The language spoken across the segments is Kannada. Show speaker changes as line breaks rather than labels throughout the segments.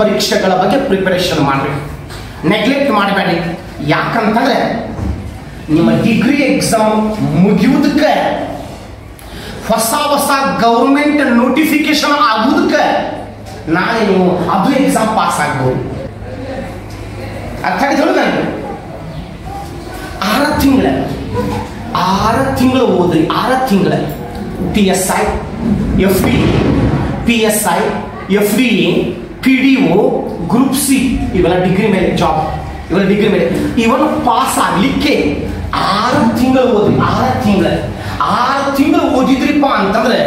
ಪರೀಕ್ಷೆಗಳ ಬಗ್ಗೆ ಪ್ರಿಪರೇಷನ್ ಮಾಡಬೇಕು ನೆಗ್ಲೆಕ್ಟ್ ಮಾಡಬೇಡಿ ಯಾಕಂತಂದ್ರೆ ನಿಮ್ಮ ಡಿಗ್ರಿ ಎಕ್ಸಾಮ್ ಮುಗಿಯುವುದಕ್ಕೆ ಹೊಸ ಹೊಸ ಗೌರ್ಮೆಂಟ್ ನೋಟಿಫಿಕೇಶನ್ ಆಗುದಕ್ಕೆ ನಾಳೆ ನೀವು ಅದು ಎಕ್ಸಾಮ್ ಪಾಸ್ ಆಗ್ಬೋದು ಅರ್ಥ ಆಗಿದೆ ನನಗೆ ಆರು ತಿಂಗಳ ಆರು ತಿಂಗಳು ಓದ್ರಿ ಆರು ತಿಂಗಳ P S I F D P S I F D P D O group C ಇವೆಲ್ಲ ಡಿಗ್ರಿ ಮೇಲೆ ಜಾಬ್ ಇವೆಲ್ಲ ಡಿಗ್ರಿ ಮೇಲೆ ಇವನ್ ಪಾಸ್ ಆಗ್ಲಿಕ್ಕೆ ಆರು ತಿಂಗಳು ಓದ್ರಿ ಆರು ತಿಂಗಳ ಆರು ತಿಂಗಳು ಓದಿದ್ರಿಪ್ಪ ಅಂತಂದ್ರೆ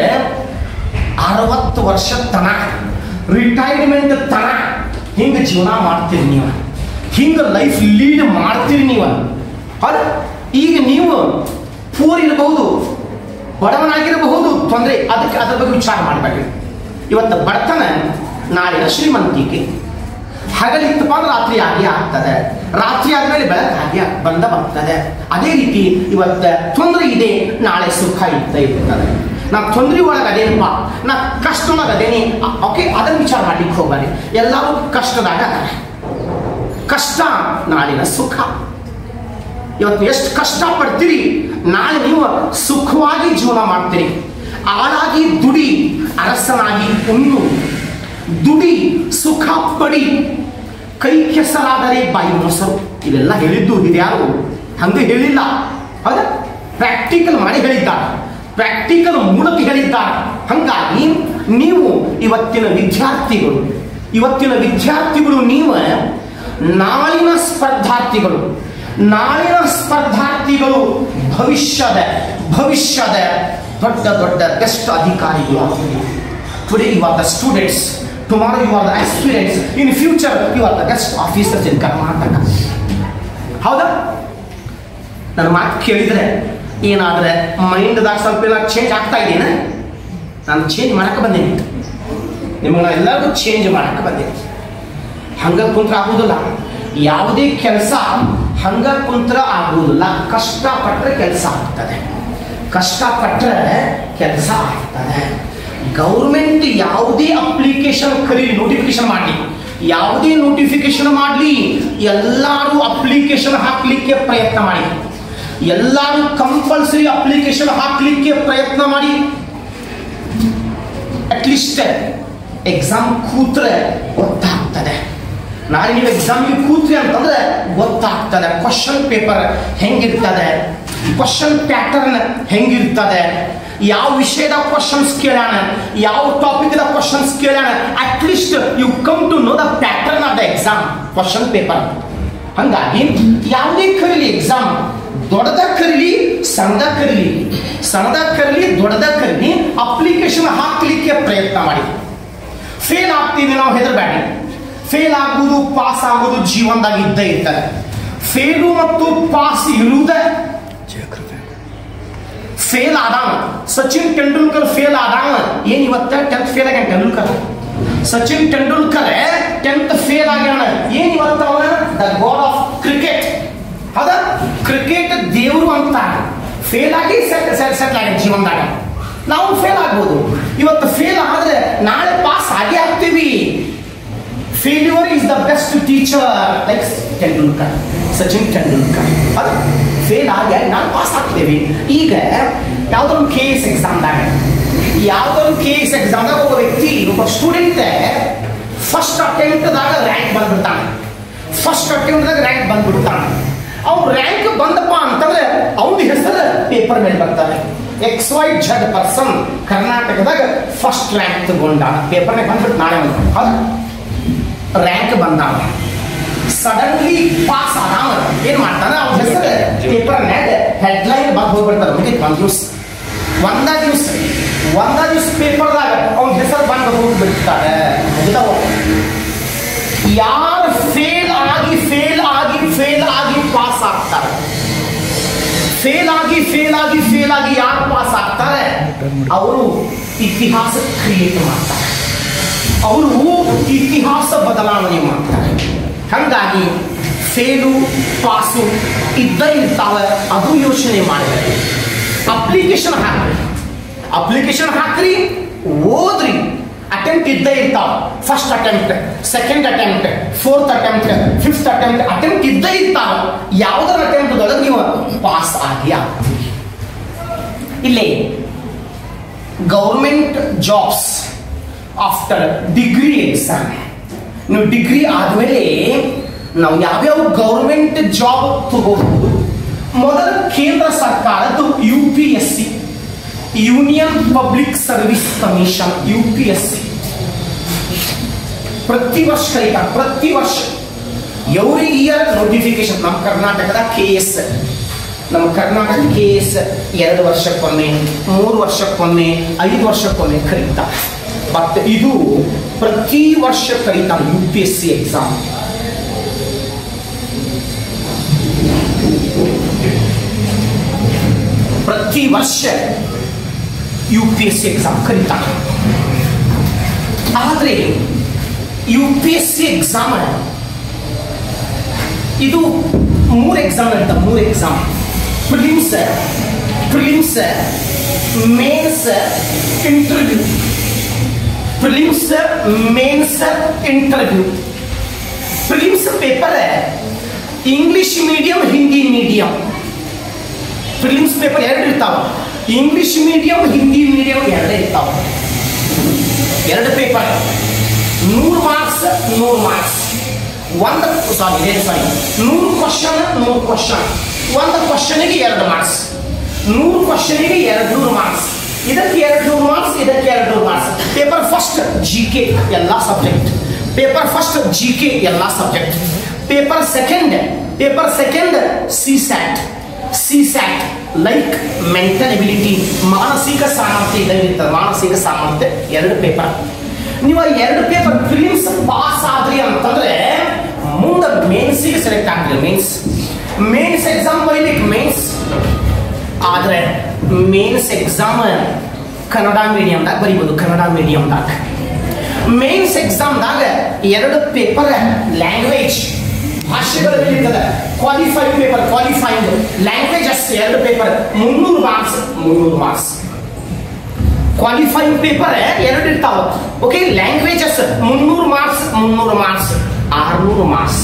ಅರವತ್ತು ವರ್ಷ ತನ ರಿಟೈರ್ಮೆಂಟ್ ತನ ಹಿಂಗೆ ಜೀವನ ಮಾಡ್ತೀರಿ ನೀವು ಹಿಂಗೆ ಲೈಫ್ ಲೀಡ್ ಮಾಡ್ತೀರಿ ನೀವು ಹೌದಾ ಈಗ ನೀವು ಪೂರ್ ಇರಬಹುದು ಬಡವನಾಗಿರಬಹುದು ತೊಂದರೆ ಅದಕ್ಕೆ ಅದ್ರ ಬಗ್ಗೆ ವಿಚಾರ ಮಾಡಬೇಡಿ ಇವತ್ತು ಬಡತನ ನಾಳಿನ ಶ್ರೀಮಂತಿಕೆ ಹಗಲಿತ್ತಪ್ಪ ಅಂದ್ರೆ ರಾತ್ರಿ ಆಗಿ ಆಗ್ತದೆ ರಾತ್ರಿ ಆದ್ಮೇಲೆ ಬೆಳಕು ಆಗಿ ಬಂದ ಬರ್ತದೆ ಅದೇ ರೀತಿ ಇವತ್ತ ತೊಂದರೆ ಇದೆ ನಾಳೆ ಸುಖ ಇದ್ದ ಇರ್ತದೆ ನಾ ತೊಂದರೆ ಒಳಗೆ ಅದೇನಪ್ಪ ನಾ ಕಷ್ಟದಾಗ ಅದೇನಿ ಓಕೆ ಅದನ್ನ ವಿಚಾರ ಮಾಡ್ಲಿಕ್ಕೆ ಹೋಗ್ಬಾರಿ ಎಲ್ಲರೂ ಕಷ್ಟದಾಗ ಅದಾರೆ. ಕಷ್ಟ ನಾಳಿನ ಸುಖ ಇವತ್ತು ಎಷ್ಟು ಕಷ್ಟ ಪಡ್ತೀರಿ ನಾಳೆ ನೀವು ಸುಖವಾಗಿ ಜೀವನ ಮಾಡ್ತೀರಿ ಆಳಾಗಿ ದುಡಿ ಅರಸನಾಗಿ ಉಣ್ಣು ದುಡಿ ಸುಖ ಪಡಿ ಕೈ ಕೆಸರಾದರೆ ಬಾಯಿ ಮೊಸರು ಇವೆಲ್ಲ ಹೇಳಿದ್ದು ಇದ್ಯಾರು ಹಂಗೆ ಹೇಳಿಲ್ಲ ಹೌದಾ ಪ್ರಾಕ್ಟಿಕಲ್ ಮಾಡಿ ಹೇಳಿದ್ದಾರೆ ಪ್ರಾಕ್ಟಿಕಲ್ ಮೂಲಕ ಹೇಳಿದ್ದಾರೆ ಹಂಗಾಗಿ ನೀವು ಇವತ್ತಿನ ವಿದ್ಯಾರ್ಥಿಗಳು ಇವತ್ತಿನ ವಿದ್ಯಾರ್ಥಿಗಳು ನೀವು ನಾಳಿನ ಸ್ಪರ್ಧಾರ್ಥಿಗಳು ನಾಳಿನ ಸ್ಪರ್ಧಾರ್ಥಿಗಳು ಭವಿಷ್ಯದ ಭವಿಷ್ಯದ ದೊಡ್ಡ ದೊಡ್ಡ ಬೆಸ್ಟ್ ಅಧಿಕಾರಿಗಳು today you are the students tomorrow you are the experience in future you are the best officers in Karnataka ಹೌದಾ ನನ್ನ ಮಾತು ಕೇಳಿದ್ರೆ ಏನಾದ್ರೆ ಮೈಂಡ್ದಾಗ ಸ್ವಲ್ಪ ಏನಾದ್ರು ಚೇಂಜ್ ಆಗ್ತಾ ಇದೆಯೇನ ನಾನು ಚೇಂಜ್ ಮಾಡಕ್ಕೆ ಬಂದೀನಿ ನಿಮಗೆ ನಾನು ಎಲ್ಲರಿಗೂ ಚೇಂಜ್ ಮಾಡಕ್ಕೆ ಬಂದೀನಿ ಹಂಗ ಕುಂತ್ರ ಆಗುದಿಲ್ಲ ಯಾವುದೇ ಕೆಲಸ ಹಂಗ ಕುಂತ್ರ ಆಗುವುದಿಲ್ಲ ಕಷ್ಟಪಟ್ಟರೆ ಕೆಲಸ ಆಗ್ತದೆ ಕಷ್ಟಪಟ್ಟರೆ ಕೆಲಸ ಆಗ್ತದೆ ಗೌರ್ಮೆಂಟ್ ಯಾವುದೇ ಅಪ್ಲಿಕೇಶನ್ ಕರೀಲಿ ನೋಟಿಫಿಕೇಶನ್ ಮಾಡಲಿ ಯಾವುದೇ ನೋಟಿಫಿಕೇಶನ್ ಮಾಡಲಿ ಎಲ್ಲರೂ ಅಪ್ಲಿಕೇಶನ್ ಹಾಕಲಿಕ್ಕೆ ಪ್ರಯತ್ನ ಮಾಡಿ ಎಲ್ಲರೂ ಕಂಪಲ್ಸರಿ ಅಪ್ಲಿಕೇಶನ್ ಹಾಕಲಿಕ್ಕೆ ಪ್ರಯತ್ನ ಮಾಡಿ ಅಟ್ಲೀಸ್ಟ್ ಎಕ್ಸಾಮ್ ಕೂತ್ರೆ ಗೊತ್ತಾಗ್ತದೆ ನಾಳೆ ನೀವು ಎಕ್ಸಾಮ್ಗೆ ಕೂತ್ರಿ ಅಂತಂದ್ರೆ ಗೊತ್ತಾಗ್ತದೆ ಕ್ವಶನ್ ಪೇಪರ್ ಹೆಂಗಿರ್ತದೆ ಕ್ವಶನ್ ಪ್ಯಾಟರ್ನ್ ಹೆಂಗಿರ್ತದೆ ಯಾವ ವಿಷಯದ ಕ್ವಶನ್ಸ್ ಕೇಳೋಣ ಯಾವ ಟಾಪಿಕ್ದ ಕ್ವಶನ್ಸ್ ಕೇಳೋಣ at least you come to know the pattern of the exam question paper ಹಂಗಾಗಿ ಯಾವುದೇ ಕರೀಲಿ ಎಕ್ಸಾಮ್ ದೊಡ್ಡದ ಕರೀಲಿ ಸಣ್ಣದ ಕರೀಲಿ ಸಣ್ಣದ ಕರೀಲಿ ದೊಡ್ಡದ ಕರೀಲಿ ಅಪ್ಲಿಕೇಶನ್ ಹಾಕ್ಲಿಕ್ಕೆ ಪ್ರಯತ್ನ ಮಾಡಿ ಫೇಲ್ ಆಗ್ತೀವಿ ನಾವು ಹೆದರಬೇಡಿ ಫೇಲ್ ಆಗುವುದು ಪಾಸ್ ಆಗುವುದು ಜೀವನದಾಗ ಇದ್ದೇ ಇರ್ತದೆ ಫೇಲು ಮತ್ತು ಪಾಸ್ ಇರುವುದೇ ಫೇಲ್ ಆದಾವ ಸಚಿನ್ ತೆಂಡೂಲ್ಕರ್ ಫೇಲ್ ಆದಾವ ಏನ್ ಇವತ್ತ ಟೆಂತ್ ಫೇಲ್ ಆಗ್ಯಾನ ತೆಂಡೂಲ್ಕರ್ ಸಚಿನ್ ತೆಂಡೂಲ್ಕರ್ ಟೆಂತ್ ಫೇಲ್ ಆಗ್ಯಾನ ಏನ್ ಇವತ್ತ ದ ಗಾಡ್ ಆಫ್ ಕ್ರಿಕೆಟ್ ಹೌದಾ ಕ್ರಿಕೆಟ್ ದೇವರು ಅಂತ ಫೇಲ್ ಆಗಿ ಸೆಟ್ ಸೆಟ್ ಸೆಟ್ ಆಗಿ ಜೀವನದಾಗ ನಾವು ಫೇಲ್ ಆಗ್ಬೋದು ಇವತ್ತು ಫೇಲ್ ಆದ್ರೆ ನಾಳೆ ಪಾಸ್ ಆಗೇ ಆಗ್ತೀವಿ failure is the best teacher like Tendulkar Sachin Tendulkar ಅದು ಫೇಲ್ ಆಗಿ ನಾವು ಪಾಸ್ ಆಗ್ತೇವೆ ಈಗ ಯಾವುದೋ ಒಂದು ಕೆ ಎಸ್ ಎಕ್ಸಾಮ್ದಾಗ ಯಾವುದೋ ಒಂದು ಕೆ ಎಸ್ ಎಕ್ಸಾಮ್ದಾಗ ಒಬ್ಬ ವ್ಯಕ್ತಿ ಒಬ್ಬ ಸ್ಟೂಡೆಂಟ್ ಫಸ್ಟ್ ಅಟೆಂಪ್ಟ್ದಾಗ ರ್ಯಾಂಕ್ ಬಂದ್ಬಿಡ್ತಾನೆ ಫಸ್ಟ್ ಅಟೆಂಪ್ಟ್ದಾಗ ರ್ಯಾಂಕ್ ಬಂದ್ಬಿಡ್ತಾನೆ ಅವ್ನು ರ್ಯಾಂಕ್ ಬಂದಪ್ಪ ಅಂತಂದ್ರೆ ಅವನ ಹೆಸರು ಪೇಪರ್ ಮೇಲೆ ಬರ್ತಾರೆ ಎಕ್ಸ್ ವೈ ಜಡ್ ಪರ್ಸನ್ ಕರ್ನಾಟಕದಾಗ ಫಸ್ಟ್ ರ್ಯಾಂಕ್ ತಗೊಂಡ ಪೇಪರ್ನಾಗ ಬಂದ್ಬಿಟ್ಟು ನಾಳೆ ಒಂದು ಹೌದಾ ರ್ಯಾಂಕ್ ಬಂದಾವ ಸಡನ್ಲಿ ಪಾಸ್ ಆದಾವ ಏನ್ ಮಾಡ್ತಾನ ಅವ್ನ ಹೆಸರು ಪೇಪರ್ನ್ಯಾಗ ಹೆಡ್ಲೈನ್ ಬಂದು ಹೋಗ್ಬಿಡ್ತಾರೆ ಮುಗಿತ್ ಒಂದ್ ದಿವ್ಸ ಒಂದ ದಿವ್ಸ ಒಂದ ದಿವ್ಸ ಪೇಪರ್ದಾಗ ಅವ್ನ ಹೆಸರು ಬಂದು ಹೋಗ್ಬಿಡ್ತಾರೆ ಮುಗಿದವ ಯಾರು ಫೇಲ್ ಆಗಿ ಫೇಲ್ ಆಗಿ ಫೇಲ್ ಆಗಿ ಪಾಸ್ ಆಗ್ತಾರೆ ಫೇಲ್ ಆಗಿ ಫೇಲ್ ಆಗಿ ಫೇಲ್ ಆಗಿ ಯಾರು ಪಾಸ್ ಆಗ್ತಾರೆ ಅವರು ಇತಿಹಾಸ ಕ್ರಿಯೇಟ್ ಮಾಡ್ತಾರೆ ಅವರು ಇತಿಹಾಸ ಬದಲಾವಣೆ ಮಾಡ್ತಾರೆ ಹಾಗಾಗಿ ಫೇಲು ಪಾಸು ಇದ್ದ ಇರ್ತಾವೆ ಅದು ಯೋಚನೆ ಮಾಡಬೇಕು ಅಪ್ಲಿಕೇಶನ್ ಹಾಕ್ರಿ ಅಪ್ಲಿಕೇಶನ್ ಹಾಕ್ರಿ ಓದ್ರಿ ಅಟೆಂಪ್ಟ್ ಇದ್ದೇ ಇರ್ತಾವ first attempt second attempt fourth attempt fifth attempt attempt ಇದ್ದೇ ಇರ್ತಾವ ಯಾವುದರ ಅಟೆಂಪ್ಟ್ ಒಳಗೆ ನೀವು ಪಾಸ್ ಆಗಿ ಆಗ್ತೀರಿ ಇಲ್ಲಿ government jobs after degree exam ನೀವು ಡಿಗ್ರಿ ಆದಮೇಲೆ ನಾವು ಯಾವ್ಯಾವ ಗೌರ್ಮೆಂಟ್ ಜಾಬ್ ತಗೋಬಹುದು ಮೊದಲ ಕೇಂದ್ರ ಸರ್ಕಾರದ್ದು U P S C union public service Commission U P S C ಪ್ರತಿ ವರ್ಷ ಕರೀತಾರೆ ಪ್ರತಿ ವರ್ಷ ಎವ್ರಿ ಇಯರ್ ನೋಟಿಫಿಕೇಶನ್ ನಮ್ಮ ಕರ್ನಾಟಕದ ಕೆ ಎಸ್ ನಮ್ಮ ಕರ್ನಾಟಕ ಕೆ ಎಸ್ ಎರಡು ವರ್ಷಕ್ಕೊಮ್ಮೆ ಮೂರು ವರ್ಷಕ್ಕೊಮ್ಮೆ ಐದು ವರ್ಷಕ್ಕೊಮ್ಮೆ ಕರೀತಾರೆ ಬಟ್ ಇದು ಪ್ರತಿ ವರ್ಷ ಕರೀತಾರೆ U P S C exam ಪ್ರತಿ ವರ್ಷ U P S C exam ಕರೀತಾರೆ ಆದರೆ U P S C exam ಇದು ಮೂರು ಎಕ್ಸಾಮ್ ಅಂತ ಮೂರು exam prelims prelims mains interview prelims mains interview prelims paper English medium Hindi medium prelims paper ಎರಡು ಇರ್ತಾವ ಇಂಗ್ಲಿಷ್ ಮೀಡಿಯಂ ಹಿಂದಿ ಮೀಡಿಯಂ ಎರಡೇ ಇರ್ತಾವ ಎರಡು ಪೇಪರ್ ನೂರು ಮಾರ್ಕ್ಸ್ ನೂರು ಮಾರ್ಕ್ಸ್ ಒಂದು ಸಾರಿ ಸಾರಿ ನೂರು ಕ್ವಶನ್ ನೂರು ಕ್ವಶನ್ ಒಂದು ಕ್ವಶನ್ಗೆ ಎರಡು ಮಾರ್ಕ್ಸ್ ನೂರು ಕ್ವಶನ್ಗೆ ಎರಡು ನೂರು ಮಾರ್ಕ್ಸ್ ಇದಕ್ಕೆ ಎರಡು ನೂರು ಮಾರ್ಕ್ಸ್ ಇದಕ್ಕೆ ಎರಡು ನೂರು marks paper first G K ಎಲ್ಲ subject paper first G K ಎಲ್ಲ subject paper second paper second C SAT C SAT like mental ability ಮಾನಸಿಕ ಸಾಮರ್ಥ್ಯ ಇದ್ದಂಗಿರ್ತದೆ ಮಾನಸಿಕ ಸಾಮರ್ಥ್ಯ ಎರಡು ಪೇಪರ್ ನೀವು ಆ ಎರಡು ಪೇಪರ್ ಫಿಲಿಮ್ಸ್ ಪಾಸ್ ಆದ್ರಿ ಅಂತಂದ್ರೆ ಮುಂದೆ ಮೇನ್ಸಿಗೆ ಸೆಲೆಕ್ಟ್ ಆಗ್ತೀರಿ ಮೇನ್ಸ್ ಮೇನ್ಸ್ ಎಕ್ಸಾಮ್ ಬರೀಲಿಕ್ಕೆ ಮೇನ್ಸ್ ಆದ್ರೆ ಮೇನ್ಸ್ ಎಕ್ಸಾಮ್ ಕನ್ನಡ ಮೀಡಿಯಂದಾಗ ಬರೀಬೋದು ಕನ್ನಡ ಮೀಡಿಯಂದಾಗ ಮೇನ್ಸ್ ಎಕ್ಸಾಮ್ದಾಗ ಎರಡು ಪೇಪರ್ ಲ್ಯಾಂಗ್ವೇಜ್ ಭಾಷೆಗಳ ಇರ್ತದೆ ಕ್ವಾಲಿಫೈಡ್ ಪೇಪರ್ ಕ್ವಾಲಿಫೈಡ್ ಲ್ಯಾಂಗ್ವೇಜ್ ಅಷ್ಟೇ ಎರಡು ಪೇಪರ್ ಮುನ್ನೂರು ಮಾರ್ಕ್ಸ್ ಮುನ್ನೂರು ಮಾರ್ಕ್ಸ್ ಕ್ವಾಲಿಫೈಯಿಂಗ್ ಪೇಪರ್ ಎರಡು ಇರ್ತಾವ ಓಕೆ ಲ್ಯಾಂಗ್ವೇಜಸ್ ಮುನ್ನೂರು ಮಾರ್ಕ್ಸ್ ಮುನ್ನೂರು ಮಾರ್ಕ್ಸ್ ಆರ್ನೂರು ಮಾರ್ಕ್ಸ್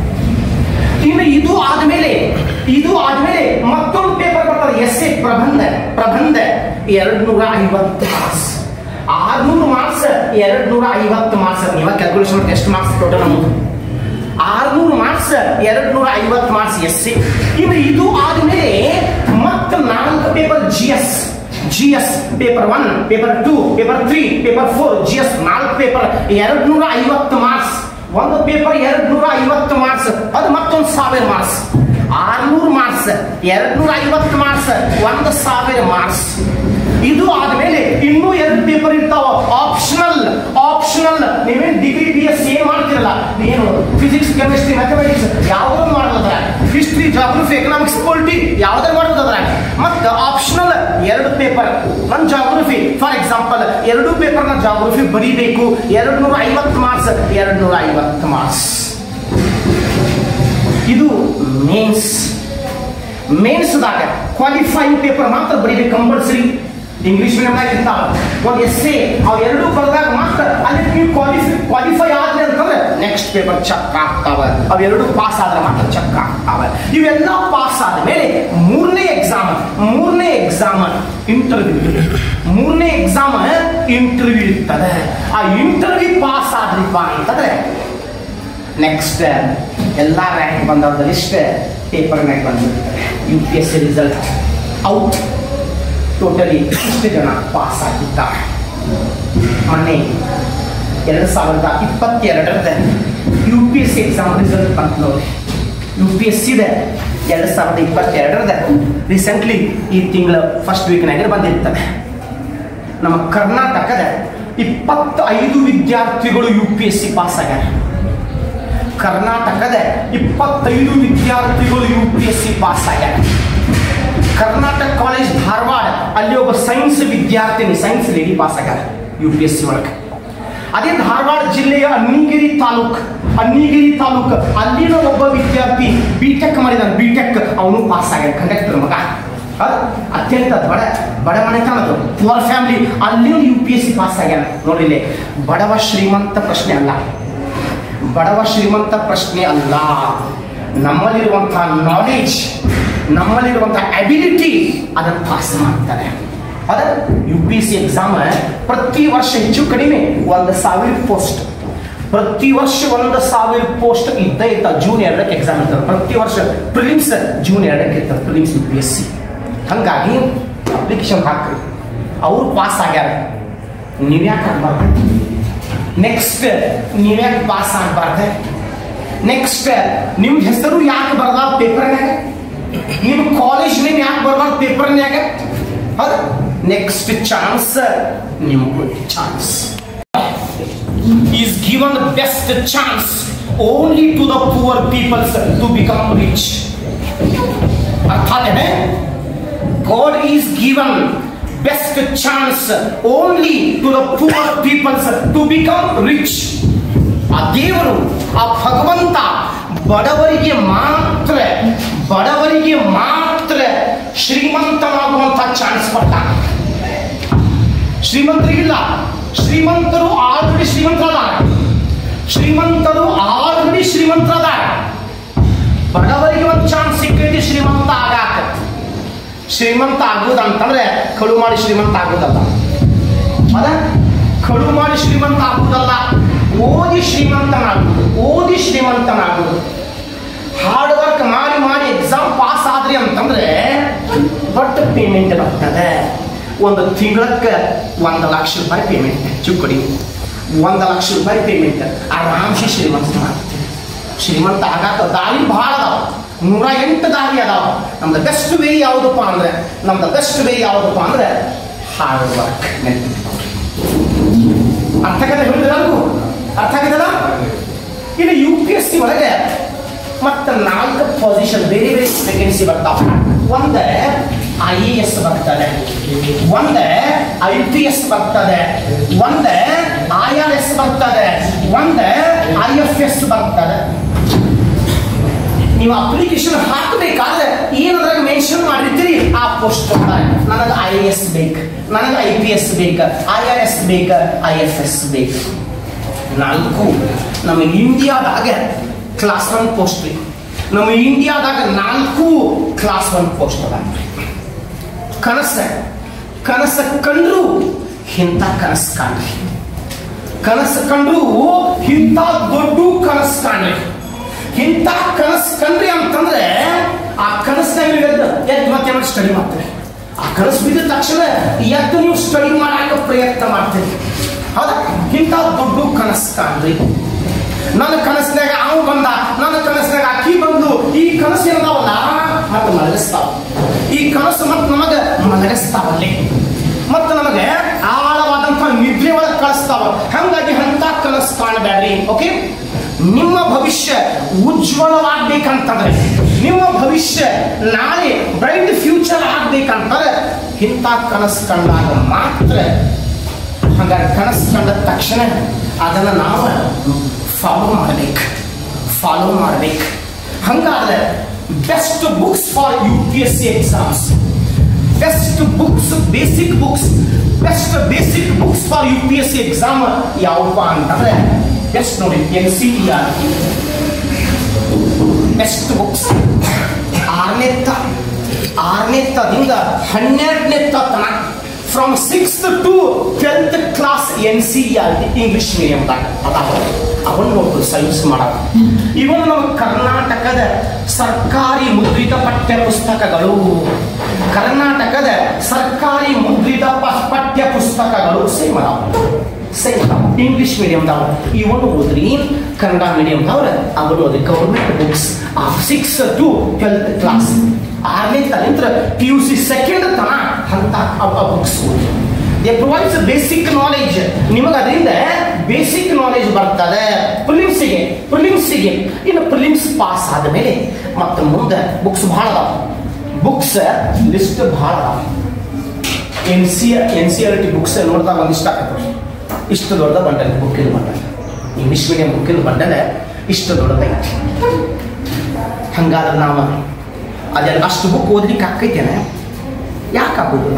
ಇನ್ನು ಇದು ಆದ್ಮೇಲೆ ಇದು ಆದ್ಮೇಲೆ ಮತ್ತೊಂದು ಪೇಪರ್ ಬರ್ತದೆ ಎಸ್ ಎ ಪ್ರಬಂಧ ಪ್ರಬಂಧ ಎರಡು ನೂರ ಐವತ್ತು ಮಾರ್ಕ್ಸ್ ಆರ್ನೂರು ಮಾರ್ಕ್ಸ್ ಎರಡು ನೂರ ಐವತ್ತು ಮಾರ್ಕ್ಸ್ ನೀವ ಕ್ಯಾಲ್ಕುಲೇಷನ್ ಮಾಡಿ ಎಷ್ಟು ಮಾರ್ಕ್ಸ್ ಟೋಟಲ್ ನಮ್ಮದು ಆರ್ನೂರು ಮಾರ್ಕ್ಸ್ ಎರಡು ನೂರ ಐವತ್ತು ಮಾರ್ಕ್ಸ್ ಎಸ್ ಸಿ ಇನ್ನು ಇದು ಆದ್ಮೇಲೆ ಮತ್ತೆ ನಾಲ್ಕು paper G S G S paper one paper two paper three paper four G S ನಾಲ್ಕು ಪೇಪರ್ ಎರಡು ನೂರ ಐವತ್ತು ಮಾರ್ಕ್ಸ್ ಒಂದು ಪೇಪರ್ ಎರಡು ನೂರ ಐವತ್ತು ಮಾರ್ಕ್ಸ್ ಅದು ಮತ್ತೊಂದು ಸಾವಿರ ಮಾರ್ಕ್ಸ್ ಆರ್ನೂರು ಮಾರ್ಕ್ಸ್ ಎರಡು ನೂರ ಐವತ್ತು ಮಾರ್ಕ್ಸ್ ಒಂದು ಸಾವಿರ ಮಾರ್ಕ್ಸ್ ಇದು ಆದ್ಮೇಲೆ ಇನ್ನೂ ಎರಡು ಪೇಪರ್ ಇರ್ತಾವ ಆಪ್ಷನಲ್ ಆಪ್ಷನಲ್ ನೀವೇನ್ ಡಿಗ್ರಿ ಬಿ ಎಸ್ ಏನ್ ಮಾಡ್ತಿರಲ್ಲ ಏನು ಫಿಸಿಕ್ಸ್ ಕೆಮಿಸ್ಟ್ರಿ ಮ್ಯಾಥಮೆಟಿಕ್ಸ್ ಯಾವ್ದಾರು ಮಾಡೋದ್ರ ಹಿಸ್ಟ್ರಿ ಜಾಗ್ರಫಿ ಎಕನಾಮಿಕ್ಸ್ ಪೊಲಿಟಿ ಯಾವ್ದಾರು ಮಾಡೋದ್ರ ಮತ್ತೆ ಆಪ್ಷನಲ್ ಎರಡು ಪೇಪರ್ ನನ್ನ ಜಾಗ್ರಫಿ ಫಾರ್ ಎಕ್ಸಾಂಪಲ್ ಎರಡು ಪೇಪರ್ ನ ಜಾಗ್ರಫಿ ಬರೀಬೇಕು ಎರಡು ನೂರ ಐವತ್ತು ಮಾರ್ಕ್ಸ್ ಎರಡು ನೂರ ಐವತ್ತು ಮಾರ್ಕ್ಸ್ ಇದು ಮೇನ್ಸ್ ಮೇನ್ಸ್ದಾಗ ಕ್ವಾಲಿಫೈಯಿಂಗ್ ಪೇಪರ್ ಮಾತ್ರ ಬರೀಬೇಕು ಕಂಪಲ್ಸರಿ ಇಂಗ್ಲಿಷ್ ಮೀಡಿಯಂದಾಗ ಇರ್ತಾವ ಒಂದು ಎಸ್ ಎ ಅವ್ ಎರಡೂ ಬರೆದಾಗ ಮಾತ್ರ ಅಲ್ಲಿ ನೀವು ಕ್ವಾಲಿಫೈ ಕ್ವಾಲಿಫೈ ಆದ್ರೆ ಅಂತಂದ್ರೆ ನೆಕ್ಸ್ಟ್ ಪೇಪರ್ ಚೆಕ್ ಆಗ್ತಾವ ಅವೆರಡು ಪಾಸ್ ಆದ್ರೆ ಮಾತ್ರ ಚೆಕ್ ಆಗ್ತಾವ ಇವೆಲ್ಲ ಪಾಸ್ ಆದ್ಮೇಲೆ ಮೂರನೇ ಎಕ್ಸಾಮ್ ಮೂರನೇ ಎಕ್ಸಾಮ್ ಇಂಟರ್ವ್ಯೂ ಮೂರನೇ ಎಕ್ಸಾಮ್ ಇಂಟರ್ವ್ಯೂ ಇರ್ತದೆ ಆ ಇಂಟರ್ವ್ಯೂ ಪಾಸ್ ಆದ್ರಿಪ್ಪ ಅಂತಂದ್ರೆ ನೆಕ್ಸ್ಟ್ ಎಲ್ಲ ರ್ಯಾಂಕ್ ಬಂದವ್ರ ಲಿಸ್ಟ್ ಪೇಪರ್ ಮ್ಯಾಗ ಬಂದಿರ್ತದೆ U P S C result out totally ಇಷ್ಟು ಜನ ಪಾಸ್ ಆಗಿದ್ದಾರೆ ಮೊನ್ನೆ ಎರಡು ಸಾವಿರದ ಇಪ್ಪತ್ತೆರಡರದ U P S C exam result ಬಂತು ನೋಡಿ ಯು ಪಿ ಎಸ್ ಸಿದ ಎರಡು ಸಾವಿರದ ಇಪ್ಪತ್ತೆರಡರದ ರೀಸೆಂಟ್ಲಿ ಈ ತಿಂಗಳ ಫಸ್ಟ್ ವೀಕ್ನಾಗ ಬಂದಿರ್ತದೆ ನಮ್ಮ ಕರ್ನಾಟಕದ ಇಪ್ಪತ್ತೈದು ವಿದ್ಯಾರ್ಥಿಗಳು U P S C pass ಆಗ್ಯಾರ ಕರ್ನಾಟಕದ ಇಪ್ಪತ್ತೈದು ವಿದ್ಯಾರ್ಥಿಗಳು U P S C pass ಆಗ್ಯಾರ ಕರ್ನಾಟಕ ಕಾಲೇಜ್ ಧಾರವಾಡ ಅಲ್ಲಿ ಒಬ್ಬ ಸೈನ್ಸ್ ವಿದ್ಯಾರ್ಥಿನಿ ಸೈನ್ಸ್ ಲೇಡಿ ಪಾಸ್ ಆಗ್ಯಾರ ಯು ಪಿ ಎಸ್ ಸಿ ಒಳಗೆ ಅದೇ ಧಾರವಾಡ ಜಿಲ್ಲೆಯ ಅನ್ನಿಗಿರಿ ತಾಲೂಕ್ ಅನ್ನಿಗಿರಿ ತಾಲೂಕ್ ಅಲ್ಲಿನ ಒಬ್ಬ ವಿದ್ಯಾರ್ಥಿ ಬಿ ಟೆಕ್ ಮಾಡಿದಾನೆ ಬಿ ಟೆಕ್ ಅವನು ಪಾಸ್ ಆಗ್ಯಾನ ಕಂಡಕ್ಟರ್ ಮಗ ಅದು ಅತ್ಯಂತ ಬಡ ಬಡ ಮನೆತನದು ಪುವರ್ ಫ್ಯಾಮಿಲಿ ಅಲ್ಲಿಯೂ U P S C pass ಆಗ್ಯಾನ ನೋಡ್ರಿ ಇಲ್ಲಿ ಬಡವ ಶ್ರೀಮಂತ ಪ್ರಶ್ನೆ ಅಲ್ಲ ಬಡವ ಶ್ರೀಮಂತ ಪ್ರಶ್ನೆ ಅಲ್ಲ ನಮ್ಮಲ್ಲಿರುವಂತಹ ನಾಲೆಜ್ ನಮ್ಮಲ್ಲಿರುವಂತಹ ಅಬಿಲಿಟಿ ಅದನ್ನು ಪಾಸ್ ಮಾಡ್ತಾರೆ ಅದ ಯು ಪಿ ಸಿ ಎಕ್ಸಾಮ್ ಪ್ರತಿ ವರ್ಷ ಹೆಚ್ಚು ಕಡಿಮೆ ಒಂದು ಸಾವಿರ ಪೋಸ್ಟ್ ಪ್ರತಿ ವರ್ಷ ಒಂದು ಸಾವಿರ ಪೋಸ್ಟ್ ಇದ್ದೇ ಇತ್ತ ಜೂನ್ ಎರಡಕ್ಕೆ ಎಕ್ಸಾಮ್ ಇರ್ತಾರೆ ಪ್ರತಿ ವರ್ಷ ಪ್ರಿಲಿಮ್ಸ್ ಜೂನ್ ಎರಡಕ್ಕೆ ಇರ್ತಾರೆ prelims U P S C ಹಂಗಾಗಿ ಅಪ್ಲಿಕೇಶನ್ ಹಾಕ್ರಿ ಅವ್ರು ಪಾಸ್ ಆಗ್ಯಾರ ನೀವ್ಯಾಕೆ ಆಗ್ಬಾರ್ದು ನೆಕ್ಸ್ಟ್ ನೀವ್ಯಾಕೆ ಪಾಸ್ ಆಗ್ಬಾರ್ದು ನೆಕ್ಸ್ಟ್ ನಿಮ್ ಹೆಸರು ಯಾಕೆ ಬರಲ್ಲ ಪೇಪರ್ನ್ಯಾಗ ನಿಮ್ ಕಾಲೇಜ್ ನೇಮ್ ಯಾಕೆ ಬರಬಾರ್ದು ಪೇಪರ್ನ್ಯಾಗ ಹೌದು ನೆಕ್ಸ್ಟ್ ಚಾನ್ಸ್ ನಿಮ್ಗೂ chance is given the best chance only to the poor people to become rich. अर्थात है God is given best chance only to the poor people to become rich. ಆ ದೇವರು ಆ ಭಗವಂತ ಬಡವರಿಗೆ ಮಾತ್ರ ಬಡವರಿಗೆ ಮಾತ್ರ ಶ್ರೀಮಂತನಾಗುವಂತ ಚಾನ್ಸ್ ಕೊಟ್ಟ ಶ್ರೀಮಂತರಿಗಿಲ್ಲ ಶ್ರೀಮಂತರು ಆಲ್ರೆಡಿ ಶ್ರೀಮಂತರದಾರ ಶ್ರೀಮಂತರು ಆಲ್ರೆಡಿ ಶ್ರೀಮಂತರದಾರ ಬಡವರಿಗೆ ಒಂದು ಚಾನ್ಸ್ ಸಿಕ್ಕೈತಿ ಶ್ರೀಮಂತ ಆಗಾಕ ಶ್ರೀಮಂತ ಆಗುದಂತಂದ್ರೆ ಕಳು ಮಾಡಿ ಶ್ರೀಮಂತ ಆಗುದಲ್ಲ ಅದ ಕಳು ಮಾಡಿ ಶ್ರೀಮಂತ ಆಗುದಲ್ಲ ಓದಿ ಶ್ರೀಮಂತನಾಗುದು ಓದಿ ಶ್ರೀಮಂತನಾಗುದು ಹಾರ್ಡ್ ವರ್ಕ್ ಮಾಡಿ ಮಾಡಿ ಎಕ್ಸಾಮ್ ಪಾಸ್ ಆದ್ರಿ ಅಂತಂದ್ರೆ ದೊಡ್ಡ ಪೇಮೆಂಟ್ ಬರ್ತದೆ ಒಂದು ತಿಂಗಳಕ್ಕೆ ಒಂದು ಲಕ್ಷ ರೂಪಾಯಿ ಪೇಮೆಂಟ್ ಹೆಚ್ಚು ಕೊಡಿ ಒಂದು ಲಕ್ಷ ರೂಪಾಯಿ ಪೇಮೆಂಟ್ ಆರಾಮ್ಸೆ ಶ್ರೀಮಂತ ಮಾಡ್ತೀವಿ ಶ್ರೀಮಂತ ಆಗಾಕ ದಾರಿ ಭಾಳ ಅದಾವ ನೂರ ಎಂಟು ದಾರಿ ಅದಾವ ನಮ್ದು ಬೆಸ್ಟ್ ವೇ ಯಾವುದಪ್ಪ ಅಂದ್ರೆ ನಮ್ದು ಬೆಸ್ಟ್ ವೇ ಯಾವುದಪ್ಪ ಅಂದ್ರೆ ಹಾರ್ಡ್ ವರ್ಕ್ ಅರ್ಥ ಆಗದ ಹೇಳಿದ್ರೆ ಅರ್ಥ ಆಗಿದಲ್ಲ ಇನ್ನು ಯು ಪಿ ಎಸ್ ಸಿ ಒಳಗೆ ಮತ್ತೆ ನಾಲ್ಕು ಪೊಸಿಷನ್ ಬೇರೆ ಬೇರೆ ವೇಕೆನ್ಸಿ ಬರ್ತಾವ ಒಂದ ಐ ಎ ಎಸ್ ಬರ್ತದೆ ಒಂದ ಐ ಪಿ ಎಸ್ ಬರ್ತದೆ ಒಂದ ಐ ಆರ್ ಎಸ್ ಬರ್ತದೆ ಒಂದ ಐ ಎಫ್ ಎಸ್ ಬರ್ತದೆ ನೀವು ಅಪ್ಲಿಕೇಶನ್ ಹಾಕಬೇಕಾದ್ರೆ ಏನದ್ರಾಗ ಮೆನ್ಷನ್ ಮಾಡಿರ್ತೀರಿ ಆ ಪೋಸ್ಟ್ ನನಗೆ ಐ ಎ ಎಸ್ ಬೇಕು ನನಗೆ ಐ ಪಿ ಎಸ್ ಬೇಕು ಐ ಆರ್ ಎಸ್ ಬೇಕು ಐ ಎಫ್ ಎಸ್ ಬೇಕು ನಾಲ್ಕು ನಮ್ಮ ಇಂಡಿಯಾದಾಗ ಕ್ಲಾಸ್ ಒನ್ ಪೋಸ್ಟ್ ರೀ ನಮ್ಮ ಇಂಡಿಯಾದಾಗ ನಾಲ್ಕು ಕ್ಲಾಸ್ ಒನ್ ಪೋಸ್ಟ್ ಅದ ಕನಸ ಕನಸ ಕಂಡ್ರು ಇಂಥ ಕನಸು ಕಾಣ್ರಿ ಕನಸು ಕಂಡ್ರು ಇಂಥ ದೊಡ್ಡ ಕನಸು ಕಾಣ್ರಿ ಇಂಥ ಕನಸು ಕಂಡ್ರಿ ಅಂತಂದ್ರೆ ಆ ಕನಸಿನಾಗ ಎದ್ದು ಎದ್ದು ಮತ್ತೆ ಸ್ಟಡಿ ಮಾಡ್ತೀರಿ ಆ ಕನಸು ಬಿದ್ದ ತಕ್ಷಣ ಎದ್ದು ನೀವು ಸ್ಟಡಿ ಮಾಡಾಕ ಪ್ರಯತ್ನ ಮಾಡ್ತೀರಿ ಹೌದಾ ಇಂಥ ದೊಡ್ಡ ಕನಸು ಕಾಣ್ರಿ ನನ್ನ ಕನಸಿನಾಗ ಅವ ಬಂದ ನನ್ನ ಕನಸಿನಾಗ ಅಕ್ಕಿ ಬಂದು ಈ ಕನಸು ಏನದಾವಲ್ಲ ಮತ್ತೆ ಮಲಗಿಸ್ತಾವ ಈ ಕನಸು ಮತ್ತೆ ನಮಗೆ ಮಲಗಿಸ್ತಾವಲ್ಲಿ ಮತ್ತೆ ನಮಗೆ ಆಳವಾದಂತಹ ನಿದ್ರೆ ಒಳಗೆ ಕಳಿಸ್ತಾವ ಹಂಗಾಗಿ ಅಂತ ಕನಸು ಕಾಣಬೇಡ್ರಿ ಓಕೆ ನಿಮ್ಮ ಭವಿಷ್ಯ ಉಜ್ವಲವಾಗ್ಬೇಕಂತಂದ್ರೆ ನಿಮ್ಮ ಭವಿಷ್ಯ ನಾಳೆ ಬ್ರೈಟ್ ಫ್ಯೂಚರ್ ಆಗ್ಬೇಕಂತಂದ್ರೆ ಇಂಥ ಕನಸು ಕಂಡಾಗ ಮಾತ್ರ ಹಾಗಾದ್ರೆ ಕನಸು ಕಂಡ ತಕ್ಷಣ ಅದನ್ನು ನಾವು ಫಾಲೋ ಮಾಡಬೇಕು ಫಾಲೋ ಮಾಡಬೇಕು ಹಂಗಾದ್ರೆ best books for U P S C exams best books basic books best basic books for U P S C exam ಯಾವಪ್ಪ ಅಂತಂದ್ರೆ ಬೆಸ್ಟ್ ನೋಡಿ N C T R best books ಆರನೇ ತ ಆರನೇ ತದಿಂದ ಹನ್ನೆರಡನೇ ತನ from sixth to twelfth class N C R T English ಮೀಡಿಯಂದಾಗ ಅದಾವ ಅವನ್ನ ನೋಡ್ಬೋದು ಸೈನ್ಸ್ ಮಾಡೋದು ಇವನ್ ನಮ್ಮ ಕರ್ನಾಟಕದ ಸರ್ಕಾರಿ ಮುದ್ರಿತ ಪಠ್ಯ ಪುಸ್ತಕಗಳು ಕರ್ನಾಟಕದ ಸರ್ಕಾರಿ ಮುದ್ರಿತ ಪ- ಪಠ್ಯ ಪುಸ್ತಕಗಳು ಸೇಮ್ ಅದಾವ ಸೇಮ್ ಅದಾವ ಇಂಗ್ಲಿಷ್ ಮೀಡಿಯಂದವ್ರು ಇವನು ಓದ್ರಿ ಕನ್ನಡ ಮೀಡಿಯಂದವ್ರ ಅವರು ಓದ್ರಿ government books six to twelfth class ಆರನೇ ತಲಿಂತ್ರ ಪಿ ಯು ಸಿ ಸೆಕೆಂಡ್ ತನ ಅಂತ books they provides basic knowledge ನಿಮಗೆ ಅದರಿಂದ ಬೇಸಿಕ್ ನಾಲೆಜ್ ಬರ್ತದೆ ಪ್ರಿಲಿಮ್ಸಿಗೆ ಪ್ರಿಲಿಮ್ಸಿಗೆ ಇನ್ನು ಪ್ರಿಲಿಮ್ಸ್ ಪಾಸ್ ಆದ ಮೇಲೆ ಮತ್ತೆ ಮುಂದೆ ಬುಕ್ಸ್ ಭಾಳ ಅದಾವ ಬುಕ್ಸ್ ಲಿಸ್ಟ್ ಭಾಳ ಅದಾವ N C N C R T books ನೋಡ್ದಾಗ ಒಂದಿಷ್ಟ ಆಗ್ತದೆ ಇಷ್ಟು ದೊಡ್ಡದ ಬಂಡಲ್ ಬುಕ್ಕಿನ ಬಂಡಲ್ ಇಂಗ್ಲಿಷ್ ಮೀಡಿಯಂ ಬುಕ್ಕಿನ ಬಂಡಲ್ ಇಷ್ಟು ದೊಡ್ಡದೈತಿ ಹಂಗಾದ್ರೆ ನಾವು ಅದೆಲ್ಲ ಅಷ್ಟು ಬುಕ್ ಓದ್ಲಿಕ್ಕೆ ಆಕೈತೇನೆ ಯಾಕೆ ಆಗೋದಿಲ್ಲ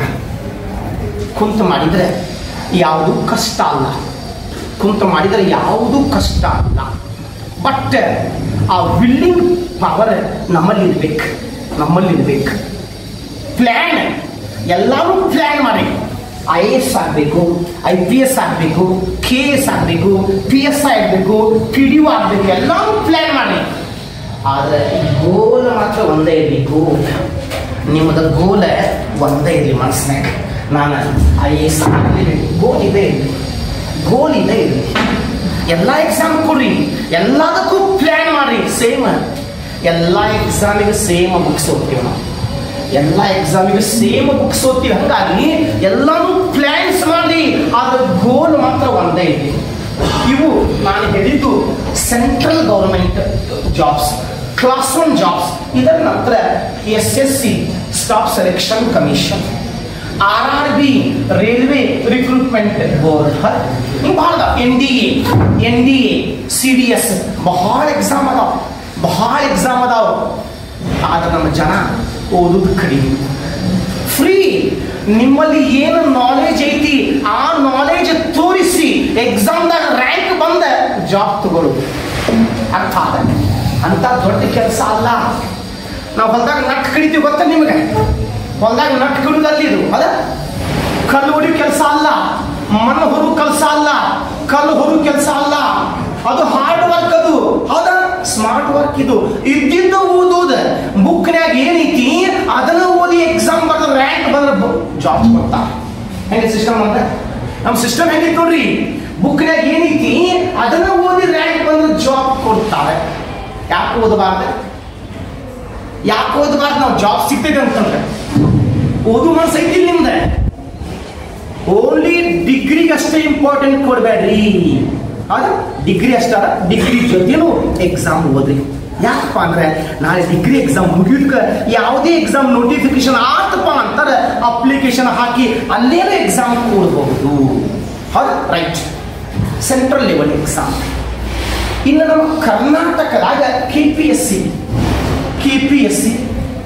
ಕುಂತು ಮಾಡಿದರೆ ಯಾವುದು ಕಷ್ಟ ಅಲ್ಲ ಕುಂತು ಮಾಡಿದರೆ ಯಾವುದು ಕಷ್ಟ ಅಲ್ಲ ಬಟ್ ಆ ವಿಲ್ಲಿಂಗ್ ಪವರ್ ನಮ್ಮಲ್ಲಿ ಇರ್ಬೇಕು ನಮ್ಮಲ್ಲಿ ಇರ್ಬೇಕು ಪ್ಲ್ಯಾನ್ ಎಲ್ಲರೂ ಪ್ಲ್ಯಾನ್ ಮಾಡಿ ಐ ಎ ಎಸ್ ಆಗಬೇಕು ಐ ಪಿ ಎಸ್ ಆಗಬೇಕು ಕೆ ಎಸ್ ಆಗಬೇಕು ಪಿ ಎಸ್ ಆಗಬೇಕು ಪಿ ಡಿ ಒ ಆಗಬೇಕು ಎಲ್ಲರೂ ಪ್ಲ್ಯಾನ್ ಮಾಡಿ ಆದರೆ ಗೋಲ್ ಮಾತ್ರ ಒಂದೇ ಇರಬೇಕು ನಿಮ್ಮದು ಗೋಲ ಒಂದೇ ಇರಲಿ ಮನಸ್ಸಿನಾಗ ನಾನು ಐ ಎ ಎಸ್ ಆಗಲೇಬೇಕು ಗೋಲ್ ಇದೆ ಇರಲಿ ಗೋಲ್ ಇದೆ ಇರಲಿ ಎಲ್ಲ ಎಕ್ಸಾಮ್ ಕೊಡ್ರಿ ಎಲ್ಲದಕ್ಕೂ ಪ್ಲ್ಯಾನ್ ಮಾಡ್ರಿ ಸೇಮ್ ಎಲ್ಲ ಎಕ್ಸಾಮಿಗೆ ಸೇಮ್ ಬುಕ್ಸ್ ಓದ್ತೀವಿ ನಾವು ಎಲ್ಲ ಎಕ್ಸಾಮಿಗೆ ಸೇಮ್ ಬುಕ್ಸ್ ಓದ್ತೀವಿ ಹಂಗಾಗಿ ಎಲ್ಲಾನು ಪ್ಲ್ಯಾನ್ಸ್ ಮಾಡಿ ಆದ್ರೆ ಗೋಲ್ ಮಾತ್ರ ಒಂದೇ ಇದೆ ಇವು ನಾನು ಹೇಳಿದ್ದು central government jobs class one jobs ಇದರ ನಂತರ S S C staff selection commission R R B railway recruitment board ಹಿಂಗೆ ಭಾಳ N D A N D A C D S ಬಹಳ ಎಕ್ಸಾಮ್ ಅದಾವ ಬಹಳ ಎಕ್ಸಾಮ್ ಅದಾವ ಆದ್ರೆ ನಮ್ಮ ಜನ ಓದೋದು ಕಡಿಮೆ ಫ್ರೀ ನಿಮ್ಮಲ್ಲಿ ಏನು ನಾಲೆಜ್ ಐತಿ ಆ ನಾಲೆಜ್ ತೋರಿಸಿ ಎಕ್ಸಾಮ್ದಾಗ ರ್ಯಾಂಕ್ ಬಂದ ಜಾಬ್ ತಗೊಳ್ಳೋದು ಅರ್ಥ ಆದ ಅಂತ ದೊಡ್ಡ ಕೆಲಸ ಅಲ್ಲ ನಾವು ಹೊಲ್ದಾಗ ನಟ್ ಕಡಿತೀವಿ ಗೊತ್ತಾ ನಿಮಗೆ ಹೊಲ್ದಾಗ ನಟ್ ಕಡಿಯೋದಲ್ಲಿ ಇದು ಅದ ಕಲ್ಲು ಹೊಡಿಯೋ ಕೆಲಸ ಅಲ್ಲ ಮಣ್ಣು ಹೊರು ಕೆಲಸ ಅಲ್ಲ ಕಲ್ಲು ಹೊರು ಕೆಲಸ ಅಲ್ಲ ಅದು ಹಾರ್ಡ್ ವರ್ಕ್ ಅದು ಹೌದಾ ಸ್ಮಾರ್ಟ್ ವರ್ಕ್ ಇದು ಇದ್ದಿದ್ದು ಓದೋದು ಬುಕ್ನ್ಯಾಗ ಏನೈತಿ ಅದನ್ನ ಓದಿ ಎಕ್ಸಾಮ್ ಬರೆದ ರ್ಯಾಂಕ್ ಬಂದ್ರೆ ಜಾಬ್ ಕೊಡ್ತಾರ ಹೆಂಗೆ ಸಿಸ್ಟಮ್ ಅಂತ ನಮ್ಮ ಸಿಸ್ಟಮ್ ಹೆಂಗೈತಿ ನೋಡ್ರಿ ಬುಕ್ನ್ಯಾಗ ಏನೈತಿ ಅದನ್ನ ಓದಿ ರ್ಯಾಂಕ್ ಬಂದ್ರೆ ಜಾಬ್ ಕೊಡ್ತಾರೆ ಯಾಕೆ ಓದಬಾರ್ದು ಯಾಕೆ ಓದಬಾರ್ದು ನಾವು ಜಾಬ್ ಸಿಗ್ತೈತೆ ಅಂತಂದ್ರೆ ಓದು ಮನಸ್ಸು ಐತಿ ನಿಮ್ದೆ ಓನ್ಲಿ ಡಿಗ್ರಿಗೆ ಅಷ್ಟೇ ಇಂಪಾರ್ಟೆಂಟ್ ಕೊಡಬೇಡ್ರಿ ಹೌದಾ ಡಿಗ್ರಿ ಅಷ್ಟಾರ ಡಿಗ್ರಿ ಜೊತೆನೂ ಎಕ್ಸಾಮ್ ಓದ್ರಿ ಯಾಕಪ್ಪ ಅಂದ್ರೆ ನಾಳೆ ಡಿಗ್ರಿ ಎಕ್ಸಾಮ್ ಮುಗಿದ್ಕ ಯಾವುದೇ ಎಕ್ಸಾಮ್ ನೋಟಿಫಿಕೇಶನ್ ಆತಪ್ಪ ಅಂತಾರೆ ಅಪ್ಲಿಕೇಶನ್ ಹಾಕಿ ಅಲ್ಲೇನೋ ಎಕ್ಸಾಮ್ ಕೊಡ್ಬಹುದು ಹೌದಾ ರೈಟ್ ಸೆಂಟ್ರಲ್ ಲೆವೆಲ್ ಎಕ್ಸಾಮ್ ಇನ್ನು ನಮ್ಮ ಕರ್ನಾಟಕದಾಗ K P S C K P S C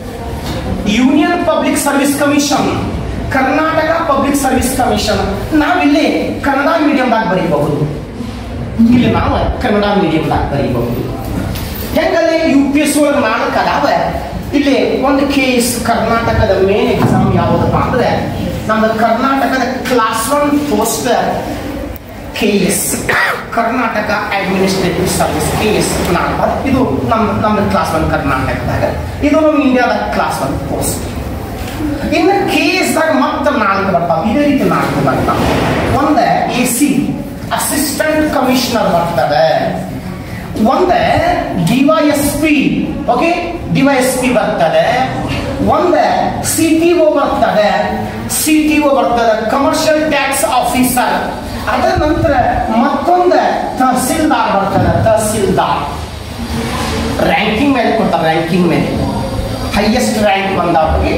union public service commission Karnataka public service commission ನಾವಿಲ್ಲಿ ಕನ್ನಡ ಮೀಡಿಯಂದಾಗ ಬರೀಬಹುದು ಇಲ್ಲಿ ನಾವು ಕನ್ನಡ ಮೀಡಿಯಂದಾಗ ಬರೀಬಹುದು ಹೆಂಗಲ್ಲಿ ಯು ಪಿ ಎಸ್ ಒಳಗೆ ನಾಲ್ಕು ಅದಾವ ಇಲ್ಲಿ ಒಂದು ಕೇಸ್ ಕರ್ನಾಟಕದ ಮೇನ್ ಎಕ್ಸಾಮ್ ಯಾವುದಪ್ಪ ಅಂದ್ರೆ ನಮ್ದು ಕರ್ನಾಟಕದ class one post K S Karnataka administrative service K S ನಾಲ್ಕು ಇದು ನಮ್ಮ ನಮ್ಮ ಕ್ಲಾಸ್ ಒನ್ ಕರ್ನಾಟಕದಾಗ ಇದು ನಮ್ಮ ಇಂಡಿಯಾದಾಗ ಕ್ಲಾಸ್ ಒನ್ ಪೋಸ್ಟ್ ಇನ್ನು ಕೆ ಎಸ್ದಾಗ ಮತ್ತೆ ನಾಲ್ಕು ಬರ್ತಾವ ಇದೇ ರೀತಿ ನಾಲ್ಕು ಬರ್ತಾವ ಒಂದ ಎ ಸಿ ಅಸಿಸ್ಟೆಂಟ್ ಕಮಿಷನರ್ ಬರ್ತದೆ ಒಂದ DYS P okay DYS P ಬರ್ತದೆ ಒಂದ ಸಿ ಟಿ ಒ ಬರ್ತದೆ ಸಿ ಟಿ ಒ ಬರ್ತದೆ ಕಮರ್ಷಿಯಲ್ ಟ್ಯಾಕ್ಸ್ ಆಫೀಸರ್ ಅದರ ನಂತರ ಮತ್ತೊಂದು ತಹಸೀಲ್ದಾರ್ ಬರ್ತದೆ ತಹಸೀಲ್ದಾರ್ ರ್ಯಾಂಕಿಂಗ್ ಮೇಲೆ ಕೊಡ್ತಾರೆ ರ್ಯಾಂಕಿಂಗ್ ಮೇಲೆ ಹೈಯೆಸ್ಟ್ ರ್ಯಾಂಕ್ ಬಂದವರಿಗೆ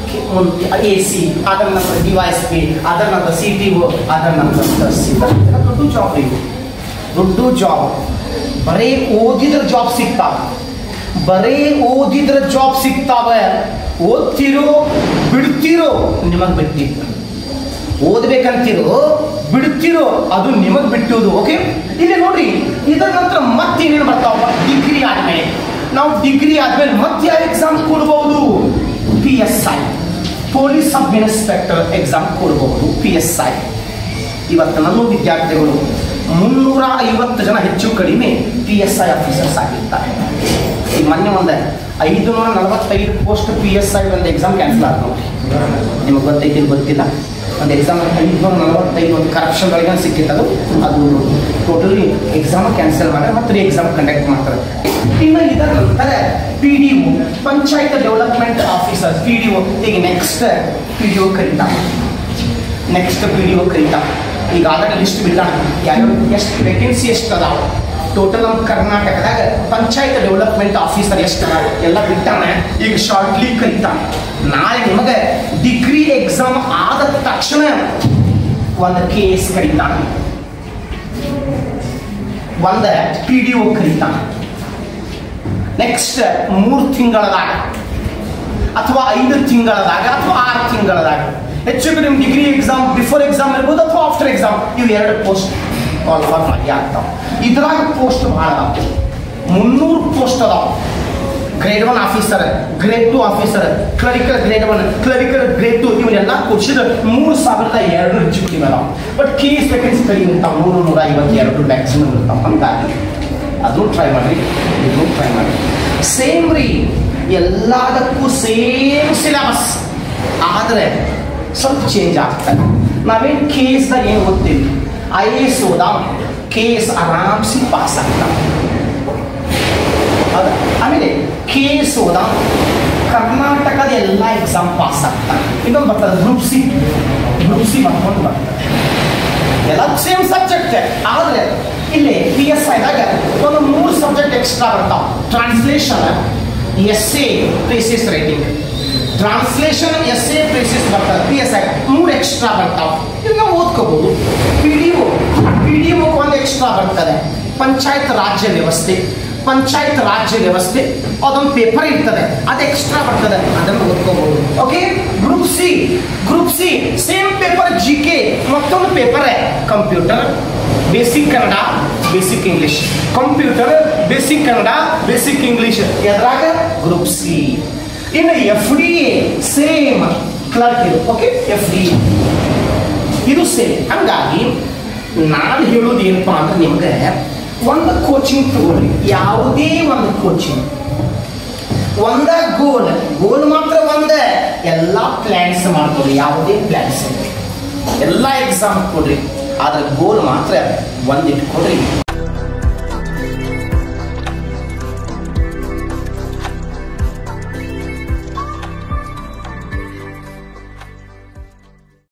ಎ ಸಿ ಅದರ ನಂತರ ಡಿ ವೈ ಎಸ್ ಪಿ ಅದರ ನಂತರ ಸಿ ಟಿ ಒ ಅದರ ನಂತರ ತಹಸೀಲ್ದಾರ್ ಇದೆಲ್ಲ ದೊಡ್ಡ ಜಾಬ್ ಇವು ದೊಡ್ಡ ಜಾಬ್ ಬರೀ ಓದಿದ್ರೆ ಜಾಬ್ ಸಿಗ್ತಾವ ಬರೀ ಓದಿದ್ರೆ ಜಾಬ್ ಸಿಗ್ತಾವ ಓದ್ತಿರೋ ಬಿಡ್ತಿರೋ ನಿಮಗೆ ಬಿಟ್ಟಿದ್ದು ಓದ್ಬೇಕಂತಿರೋ ಬಿಡ್ತಿರೋ ಅದು ನಿಮಗೆ ಬಿಟ್ಟುವುದು ಓಕೆ ಇಲ್ಲಿ ನೋಡ್ರಿ ಇದರ ನಂತರ ಮತ್ತೇನೇನು ಬರ್ತಾವ ಡಿಗ್ರಿ ಆದ್ಮೇಲೆ ನಾವು ಡಿಗ್ರಿ ಆದ್ಮೇಲೆ ಮತ್ತೆ ಯಾವ ಎಕ್ಸಾಮ್ ಕೊಡ್ಬೋದು P S I police sub inspector exam ಕೊಡ್ಬೋದು ಪಿ ಎಸ್ ಐ ಇವತ್ತು ನನ್ನ ವಿದ್ಯಾರ್ಥಿಗಳು ಮುನ್ನೂರ ಐವತ್ತು ಜನ ಹೆಚ್ಚು ಕಡಿಮೆ ಪಿ ಎಸ್ ಐ ಆಫೀಸರ್ಸ್ ಆಗಿರ್ತಾರೆ ಈ ಮೊನ್ನೆ ಒಂದು ಐದುನೂರ ನಲವತ್ತೈದು ಪೋಸ್ಟ್ ಪಿ ಎಸ್ ಐ ಒಂದು ಎಕ್ಸಾಮ್ ಕ್ಯಾನ್ಸಲ್ ಆದ ನೋಡ್ರಿ ನಿಮಗೆ ಗೊತ್ತೈತಿ ಗೊತ್ತಿಲ್ಲ ಒಂದು ಎಕ್ಸಾಮ್ ಐದುನೂರ ನಲವತ್ತೈದು ಒಂದು ಕರಪ್ಷನ್ ಒಳಗೆ ಸಿಕ್ಕಿತ್ತು ಅದು ಅದು ಟೋಟಲಿ ಎಕ್ಸಾಮ್ ಕ್ಯಾನ್ಸಲ್ ಮಾಡಿ ಮತ್ತೆ ಎಕ್ಸಾಮ್ ಕಂಡಕ್ಟ್ ಮಾಡ್ತಾರೆ ಇನ್ನು ಇದರ ನಂತರ P D O panchayat development officer P D O ಈಗ ನೆಕ್ಸ್ಟ್ ಪಿ ಡಿ ಒ ಕರೀತಾರೆ ನೆಕ್ಸ್ಟ್ ಪಿ ಡಿ ಒ ಕರೀತಾರೆ ಈಗ ಆಲ್ರೆಡಿ ಲಿಸ್ಟ್ ಬಿಟ್ಟಾನ ಯಾರು ಎಷ್ಟು ವೇಕೆನ್ಸಿ ಎಷ್ಟು ಅದಾವ ಟೋಟಲ್ ನಮ್ಮ ಕರ್ನಾಟಕದಾಗ ಪಂಚಾಯತ್ ಡೆವಲಪ್ಮೆಂಟ್ ಆಫೀಸರ್ ಎಷ್ಟು ಅದಾವ ಎಲ್ಲ ಬಿಟ್ಟಾನ ಈಗ ಶಾರ್ಟ್ಲಿ ಕರೀತಾನೆ ನಾಳೆ ನಿಮಗೆ ಡಿಗ್ರಿ ಎಕ್ಸಾಮ್ ಆದ ತಕ್ಷಣ ಒಂದು ಕೆ ಎಸ್ ಕರೀತಾನೆ ಒಂದು ಪಿ ಡಿ ಒ ಕರೀತಾನೆ ನೆಕ್ಸ್ಟ್ ಮೂರು ತಿಂಗಳದಾಗ ಅಥವಾ ಐದು ತಿಂಗಳದಾಗ ಅಥವಾ ಆರು ತಿಂಗಳದಾಗ ಹೆಚ್ಚು ಕಡಿಮೆ ಡಿಗ್ರಿ ಎಕ್ಸಾಮ್ ಬಿಫೋರ್ ಎಕ್ಸಾಮ್ ಇರ್ಬೋದು ಅಥವಾ ಆಫ್ಟರ್ ಎಕ್ಸಾಮ್ ಇವು ಎರಡು ಪೋಸ್ಟ್ ಕಾಲ್ ಫಾರ್ ಮಾಡಿ ಆಗ್ತಾವ ಇದ್ರಾಗ ಪೋಸ್ಟ್ ಭಾಳ ಅದಾವ ಮುನ್ನೂರು ಪೋಸ್ಟ್ ಅದಾವ grade one officer grade two officer clerical grade one clerical grade two ಇವನ್ನೆಲ್ಲ ಕೊಡ್ಸಿದ್ರೆ ಮೂರು ಸಾವಿರದ ಎರಡು ಹೆಚ್ಚು ಕಡಿಮೆ ಅದಾವ ಬಟ್ ಕೆ ಎಸ್ ವೇಕೆನ್ಸಿ ಕಡಿಮೆ ಇರ್ತಾವೆ ನೂರು ನೂರ ಐವತ್ತೆರಡು ಮ್ಯಾಕ್ಸಿಮಮ್ ಇರ್ತಾವೆ ಹಂಗಾಗಿ ಅದು ಟ್ರೈ ಮಾಡಿರಿ ಇದು ಟ್ರೈ ಮಾಡಿ ಸೇಮ್ ರೀ ಎಲ್ಲದಕ್ಕೂ ಸೇಮ್ ಸಿಲೆಬಸ್ ಆದರೆ ಸ್ವಲ್ಪ ಚೇಂಜ್ ಆಗ್ತದೆ ನಾವೇನು ಕೆ ಎಸ್ದಾಗ ಏನು ಓದ್ತೀವಿ ಐ ಎ ಎಸ್ ಓದಾವ ಕೆ ಎಸ್ ಆರಾಮ್ಸಿ ಪಾಸ್ ಆಗ್ತಾವೆ ಹೌದಾ ಆಮೇಲೆ ಕೆ ಎಸ್ ಹೋದ ಕರ್ನಾಟಕದ ಎಲ್ಲ ಎಕ್ಸಾಮ್ ಪಾಸ್ ಆಗ್ತಾರೆ ಇನ್ನೊಂದು ಬರ್ತದೆ ಗ್ರೂಪ್ ಸಿ ಗ್ರೂಪ್ ಸಿ ಮಾಡ್ಕೊಂಡು ಬರ್ತದೆ ಎಲ್ಲ ಸೇಮ್ ಸಬ್ಜೆಕ್ಟ್ ಆದರೆ ಇಲ್ಲಿ ಪಿ ಎಸ್ ಐದಾಗ ಒಂದು ಮೂರು ಸಬ್ಜೆಕ್ಟ್ ಎಕ್ಸ್ಟ್ರಾ ಬರ್ತಾವೆ translation essay precis writing translation essay precis ಬರ್ತದೆ ಪಿ ಎಸ್ ಐ ಮೂರು ಎಕ್ಸ್ಟ್ರಾ ಬರ್ತಾವೆ ಇದು ನಾವು ಓದ್ಕೋಬಹುದು P D O P D O ಒಂದು ಎಕ್ಸ್ಟ್ರಾ ಬರ್ತದೆ ಪಂಚಾಯತ್ ರಾಜ್ಯ ವ್ಯವಸ್ಥೆ ಪಂಚಾಯತ್ ರಾಜ್ಯ ವ್ಯವಸ್ಥೆ ಅದೊಂದು ಪೇಪರ್ ಇರ್ತದೆ ಅದು ಎಕ್ಸ್ಟ್ರಾ ಬರ್ತದೆ ಅದನ್ನು ಓದ್ಕೋಬಹುದು okay group C group C same paper G K ಮತ್ತೊಂದು paper computer basic Kannada basic English computer basic Kannada basic English ಎದ್ರಾಗ ಗ್ರೂಪ್ ಸಿ ಇನ್ನು F D A same clerk ಇದು ಓಕೆ ಎಫ್ ಡಿ ಇದು ಸೇಮ್ ಹಂಗಾಗಿ ನಾನು ಹೇಳೋದು ಏನಪ್ಪಾ ಅಂದ್ರೆ ನಿಮ್ಗೆ ಒಂದು ಕೋಚಿಂಗ್ ತಗೊಳ್ಳಿ ಯಾವುದೇ ಒಂದು ಕೋಚಿಂಗ್ ಒಂದ ಗೋಲ್ ಗೋಲ್ ಮಾತ್ರ ಒಂದೇ ಎಲ್ಲ ಪ್ಲಾನ್ಸ್ ಮಾಡ್ಕೊಡ್ರಿ ಯಾವುದೇ ಪ್ಲಾನ್ಸ್ ಎಲ್ಲ ಎಕ್ಸಾಮ್ ಕೊಡ್ರಿ ಆದ್ರೆ ಗೋಲ್ ಮಾತ್ರ ಒಂದಿಟ್ಕೊಡ್ರಿ